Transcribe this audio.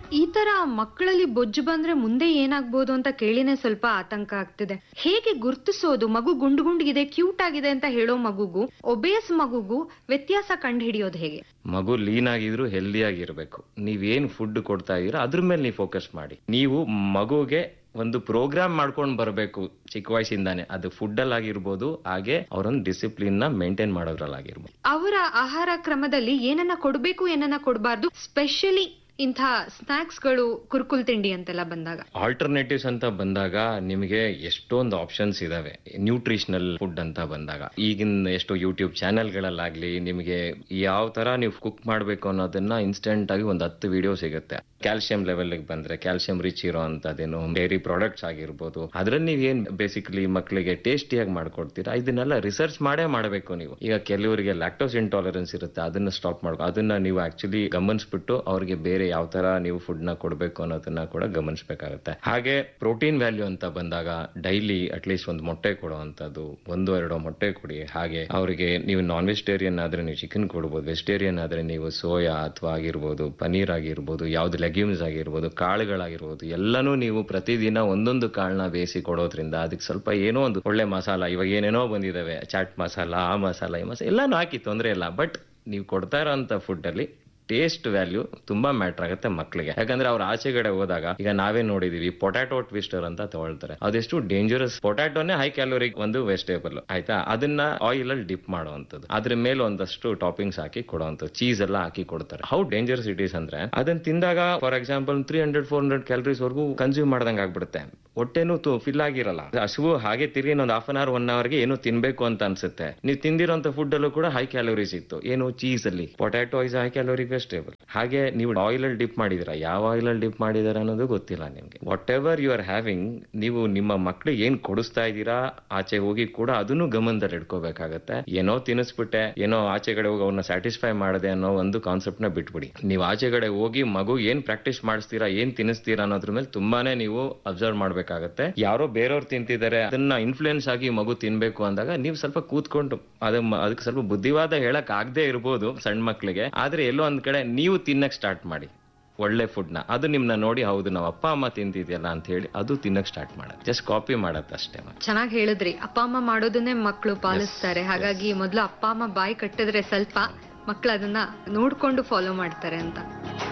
ಈ ತರ ಮಕ್ಕಳಲ್ಲಿ ಬೊಜ್ಜು ಬಂದ್ರೆ ಮುಂದೆ ಏನಾಗ್ಬೋದು ಅಂತ ಕೇಳಿನೇ ಸ್ವಲ್ಪ ಆತಂಕ ಆಗ್ತಿದೆ ಹೇಗೆ ಗುರ್ತಿಸೋದು ಮಗು ಗುಂಡು ಗುಂಡಿಗಿದೆ ಕ್ಯೂಟ್ ಆಗಿದೆ ಅಂತ ಹೇಳೋ ಮಗುಗೂ ಒಬೇಸ್ ಮಗುಗೂ ವ್ಯತ್ಯಾಸ ಕಂಡು ಹಿಡಿಯೋದು ಹೇಗೆ ಮಗು ಲೀನ್ ಆಗಿದ್ರು ಹೆಲ್ದಿ ಆಗಿರ್ಬೇಕು ನೀವೇನ್ ಫುಡ್ ಕೊಡ್ತಾ ಇದೀರೋ ಅದ್ರ ಮೇಲೆ ನೀವು ಫೋಕಸ್ ಮಾಡಿ ನೀವು ಮಗುಗೆ ಒಂದು ಪ್ರೋಗ್ರಾಮ್ ಮಾಡ್ಕೊಂಡು ಬರಬೇಕು ಚಿಕ್ಕ ವಯಸ್ಸಿಂದಾನೆ ಅದು ಫುಡ್ ಅಲ್ಲಿ ಆಗಿರ್ಬೋದು ಹಾಗೆ ಅವರೊಂದು ಡಿಸಿಪ್ಲಿನ್ ನ ಮೇಂಟೈನ್ ಮಾಡೋದ್ರಲ್ಲಾಗಿರ್ಬೋದು ಅವರ ಆಹಾರ ಕ್ರಮದಲ್ಲಿ ಏನನ್ನ ಕೊಡ್ಬೇಕು ಏನನ್ನ ಕೊಡಬಾರ್ದು ಸ್ಪೆಷಲಿ ಇಂಥ ಸ್ನಾಕ್ಸ್ಗಳು ಕುರ್ಕುಲ್ ತಿಂಡಿ ಅಂತೆಲ್ಲ ಬಂದಾಗ ಆಲ್ಟರ್ನೇಟಿವ್ಸ್ ಅಂತ ಬಂದಾಗ ನಿಮಗೆ ಎಷ್ಟೊಂದು ಆಪ್ಷನ್ಸ್ ಇದಾವೆ ನ್ಯೂಟ್ರಿಷನಲ್ ಫುಡ್ ಅಂತ ಬಂದಾಗ ಈಗಿನ ಎಷ್ಟು ಯೂಟ್ಯೂಬ್ ಚಾನೆಲ್ಗಳಲ್ಲಾಗ್ಲಿ ನಿಮಗೆ ಯಾವ ತರ ನೀವು ಕುಕ್ ಮಾಡಬೇಕು ಅನ್ನೋದನ್ನ ಇನ್ಸ್ಟೆಂಟ್ ಆಗಿ ಒಂದು ಹತ್ತು ವಿಡಿಯೋ ಸಿಗುತ್ತೆ ಕ್ಯಾಲ್ಸಿಯಂ ಲೆವೆಲ್ ಬಂದ್ರೆ ಕ್ಯಾಲ್ಸಿಯಂ ರಿಚ್ ಇರೋ ಅಂತದೇನು ಡೈರಿ ಪ್ರಾಡಕ್ಟ್ಸ್ ಆಗಿರ್ಬೋದು ಅದ್ರಲ್ಲಿ ನೀವು ಏನ್ ಬೇಸಿಕಲಿ ಮಕ್ಕಳಿಗೆ ಟೇಸ್ಟಿಯಾಗಿ ಮಾಡ್ಕೊಡ್ತೀರಾ ಇದನ್ನೆಲ್ಲ ರಿಸರ್ಚ್ ಮಾಡೇ ಮಾಡಬೇಕು ನೀವು ಈಗ ಕೆಲವರಿಗೆ ಲ್ಯಾಕ್ಟೋಸ್ ಇಂಟಾಲರೆನ್ಸ್ ಇರುತ್ತೆ ಅದನ್ನ ಸ್ಟಾಪ್ ಮಾಡ್ಕೊ ಅದನ್ನ ನೀವು ಆಕ್ಚುಲಿ ಗಮನಿಸ್ಬಿಟ್ಟು ಅವ್ರಿಗೆ ಬೇರೆ ಯಾವ ತರ ನೀವು ಫುಡ್ ನ ಕೊಡಬೇಕು ಅನ್ನೋದನ್ನ ಕೂಡ ಗಮನಿಸಬೇಕಾಗುತ್ತೆ ಹಾಗೆ ಪ್ರೋಟೀನ್ ವ್ಯಾಲ್ಯೂ ಅಂತ ಬಂದಾಗ ಡೈಲಿ ಅಟ್ಲೀಸ್ಟ್ ಒಂದು ಮೊಟ್ಟೆ ಕೊಡುವಂತದ್ದು ಒಂದು ಎರಡು ಮೊಟ್ಟೆ ಕೊಡಿ ಹಾಗೆ ಅವರಿಗೆ ನೀವು ನಾನ್ ವೆಜಿಟೇರಿಯನ್ ಆದ್ರೆ ನೀವು ಚಿಕನ್ ಕೊಡ್ಬೋದು ವೆಜಿಟೇರಿಯನ್ ಆದ್ರೆ ನೀವು ಸೋಯಾ ಅಥವಾ ಆಗಿರ್ಬೋದು ಪನೀರ್ ಆಗಿರ್ಬೋದು ಯಾವ್ದು ಲೆಗ್ಯೂಮ್ಸ್ ಆಗಿರ್ಬೋದು ಕಾಳುಗಳಾಗಿರ್ಬೋದು ಎಲ್ಲನೂ ನೀವು ಪ್ರತಿದಿನ ಒಂದೊಂದು ಕಾಳನ್ನ ಬೇಯಿಸಿ ಕೊಡೋದ್ರಿಂದ ಅದಕ್ಕೆ ಸ್ವಲ್ಪ ಏನೋ ಒಂದು ಒಳ್ಳೆ ಮಸಾಲ ಇವಾಗ ಏನೇನೋ ಬಂದಿದಾವೆ ಚಾಟ್ ಮಸಾಲ ಆ ಮಸಾಲ ಈ ಮಸಾಲ ಎಲ್ಲಾನು ಹಾಕಿ ತೊಂದರೆ ಇಲ್ಲ ಬಟ್ ನೀವು ಕೊಡ್ತಾ ಇರೋಂಥ ಫುಡ್ ಅಲ್ಲಿ ಟೇಸ್ಟ್ ವ್ಯಾಲ್ಯೂ ತುಂಬಾ ಮ್ಯಾಟರ್ ಆಗುತ್ತೆ ಮಕ್ಕಳಿಗೆ ಯಾಕಂದ್ರೆ ಅವ್ರ ಆಚೆಗಡೆ ಹೋದಾಗ ಈಗ ನಾವೇ ನೋಡಿದೀವಿ ಪೊಟ್ಯಾಟೊ ಟ್ವಿಸ್ಟರ್ ಅಂತ ತಗೊಳ್ತಾರೆ ಅದೆಷ್ಟು ಡೇಂಜರಸ್ ಪೊಟ್ಯಾಟೋನೇ ಹೈ ಕ್ಯಾಲೋರಿ ಒಂದು ವೆಜಿಟೇಬಲ್ ಆಯ್ತಾ ಅದನ್ನ ಆಯಿಲ್ ಅಲ್ಲಿ ಡಿಪ್ ಮಾಡುವಂತದ್ದು ಅದ್ರ ಮೇಲೆ ಒಂದಷ್ಟು ಟಾಪಿಂಗ್ಸ್ ಹಾಕಿ ಕೊಡುವಂಥದ್ದು ಚೀಸ್ ಎಲ್ಲ ಹಾಕಿ ಕೊಡ್ತಾರೆ ಹೌ ಡೇಂಜರಸ್ ಇಟ್ ಈಸ್ ಅಂದ್ರೆ ಅದನ್ನ ತಿಂದಾಗ for example three hundred four hundred calories ವರ್ಗೂ ಕನ್ಸ್ಯೂಮ್ ಮಾಡ್ದಂಗೆ ಆಗ್ಬಿಡುತ್ತೆ ಹೊಟ್ಟೆನೂ ಫಿಲ್ ಆಗಿರಲ್ಲ ಹಸುವು ಹಾಗೆ ತಿರುಗಿ ಒಂದು ಹಾಫ್ ಅನ್ ಅವರ್ ಒನ್ ಅವರ್ಗೆ ಏನು ತಿನ್ಬೇಕು ಅಂತ ಅನ್ಸುತ್ತೆ ನೀವು ತಿಂದಿರೋಂಥ ಫುಡ್ ಅಲ್ಲೂ ಕೂಡ ಹೈ ಕ್ಯಾಲೋರೀಸ್ ಇತ್ತು ಏನು ಚೀಸ್ ಅಲ್ಲಿ potato is high calorie vegetable ಹಾಗೆ ನೀವು ಆಯಿಲ್ ಅಲ್ಲಿ ಡಿಪ್ ಮಾಡಿದಿರಾ ಯಾವ ಆಯಿಲ್ ಅಲ್ಲಿ ಡಿಪ್ ಮಾಡಿದಾರೆ ಅನ್ನೋದು ಗೊತ್ತಿಲ್ಲ ನಿಮ್ಗೆ whatever you are having ನೀವು ನಿಮ್ಮ ಮಕ್ಳಿಗೆ ಏನ್ ಕೊಡಿಸ್ತಾ ಇದ್ದೀರಾ ಆಚೆ ಹೋಗಿ ಕೂಡ ಅದನ್ನು ಗಮನದಲ್ಲಿ ಇಟ್ಕೋಬೇಕಾಗತ್ತೆ ಏನೋ ತಿನ್ನಿಸ್ಬಿಟ್ಟೆ ಏನೋ ಆಚೆಗಡೆ ಹೋಗಿ ಅವ್ರನ್ನ ಸ್ಯಾಟಿಸ್ಫೈ ಮಾಡದೆ ಅನ್ನೋ ಒಂದು ಕಾನ್ಸೆಪ್ಟ್ ನ ಬಿಟ್ಬಿಡಿ ನೀವು ಆಚೆಗಡೆ ಹೋಗಿ ಮಗು ಏನ್ ಪ್ರಾಕ್ಟೀಸ್ ಮಾಡಿಸ್ತೀರಾ ಏನ್ ತಿನ್ನಿಸ್ತೀರಾ ಅನ್ನೋದ್ರ ಮೇಲೆ ತುಂಬಾನೇ ನೀವು ಅಬ್ಸರ್ವ್ ಮಾಡ್ಬೇಕಾಗತ್ತೆ ಯಾರೋ ಬೇರೆಯವ್ರು ತಿಂತಿದ್ದಾರೆ ಅದನ್ನ ಇನ್ಫ್ಲೂಯೆನ್ಸ್ ಆಗಿ ಮಗು ತಿನ್ಬೇಕು ಅಂದಾಗ ನೀವು ಸ್ವಲ್ಪ ಕೂತ್ಕೊಂಡು ಅದ ಅದಕ್ಕೆ ಸ್ವಲ್ಪ ಬುದ್ಧಿವಾದ ಹೇಳಕ್ ಆಗದೆ ಇರ್ಬೋದು ಸಣ್ಣ ಮಕ್ಳಿಗೆ ಆದ್ರೆ ಎಲ್ಲೋ ಒಂದ್ ಕಡೆ ನೀವು ತಿನ್ನಕ್ ಸ್ಟಾರ್ಟ್ ಮಾಡಿ ಒಳ್ಳೆ ಫುಡ್ ನ ಅದು ನಿಮ್ನ ನೋಡಿ ಹೌದು ನಾವು ಅಪ್ಪ ಅಮ್ಮ ತಿಂತಿದ್ಯಲ್ಲ ಅಂತ ಹೇಳಿ ಅದು ತಿನ್ನಕ್ ಸ್ಟಾರ್ಟ್ ಮಾಡತ್ತೆ ಜಸ್ಟ್ ಕಾಪಿ ಮಾಡತ್ತೆ ಅಷ್ಟೇ ಚೆನ್ನಾಗಿ ಹೇಳಿದ್ರಿ ಅಪ್ಪ ಅಮ್ಮ ಮಾಡೋದನ್ನೇ ಮಕ್ಕಳು ಪಾಲಿಸ್ತಾರೆ ಹಾಗಾಗಿ ಮೊದಲು ಅಪ್ಪ ಅಮ್ಮ ಬಾಯಿ ಕಟ್ಟಿದ್ರೆ ಸ್ವಲ್ಪ ಮಕ್ಕಳು ಅದನ್ನ ನೋಡ್ಕೊಂಡು ಫಾಲೋ ಮಾಡ್ತಾರೆ ಅಂತ